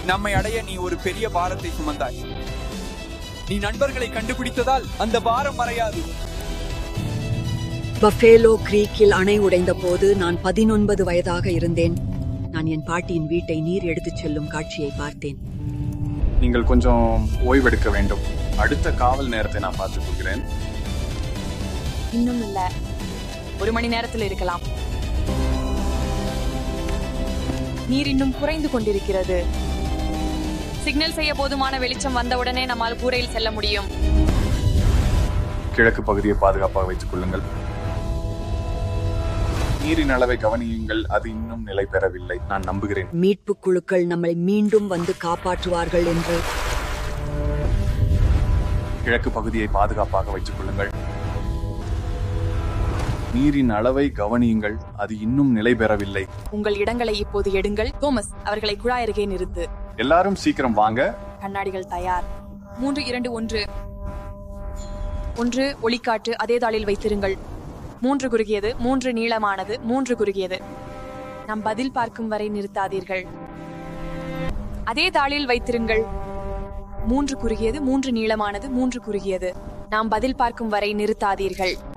நம்மை அடைய நீ ஒரு பெரிய பாரத்தை சுமந்தாய் நீ நண்பர்களை கண்டுபிடித்ததால் அந்த பாரம் மறையாது பஃபேலோ கிரீக்கில் அணை உடைந்த போது நான் பதினொன்பது வயதாக இருந்தேன் நான் என் பாட்டியின் வீட்டை நீர் எடுத்துச் செல்லும் காட்சியை பார்த்தேன் நீங்கள் கொஞ்சம் ஓய்வெடுக்க வேண்டும் அடுத்த காவல் நேரத்தை நான் பார்த்துக் கொள்கிறேன் இன்னும் இல்ல ஒரு மணி நேரத்தில் இருக்கலாம் நீர் இன்னும் குறைந்து கொண்டிருக்கிறது சிக்னல் செய்ய போதுமான வெளிச்சம் வந்தவுடனே நம்மால் கூரையில் செல்ல முடியும் கிழக்கு பகுதியை பாதுகாப்பாக வைத்துக் கொள்ளுங்கள் நீரின் அளவை கவனியுங்கள் அது இன்னும் நிலை பெறவில்லை நான் நம்புகிறேன் மீட்புக் குழுக்கள் நம்மை மீண்டும் வந்து காப்பாற்றுவார்கள் என்று கிழக்கு பகுதியை பாதுகாப்பாக வைத்துக் கொள்ளுங்கள் நீரின் அளவை கவனியுங்கள் அது இன்னும் நிலை பெறவில்லை உங்கள் இடங்களை இப்போது எடுங்கள் தோமஸ் அவர்களை குழாய் அருகே நிறுத்து எல்லாரும் சீக்கிரம் வாங்க கண்ணாடிகள் தயார் மூன்று இரண்டு ஒன்று ஒன்று ஒளிக்காட்டு அதே தாளில் வைத்திருங்கள் மூன்று குறுகியது மூன்று நீளமானது மூன்று குறுகியது நாம் பதில் பார்க்கும் வரை நிறுத்தாதீர்கள் அதே தாளில் வைத்திருங்கள் மூன்று குறுகியது மூன்று நீளமானது மூன்று குறுகியது நாம் பதில் பார்க்கும் வரை நிறுத்தாதீர்கள்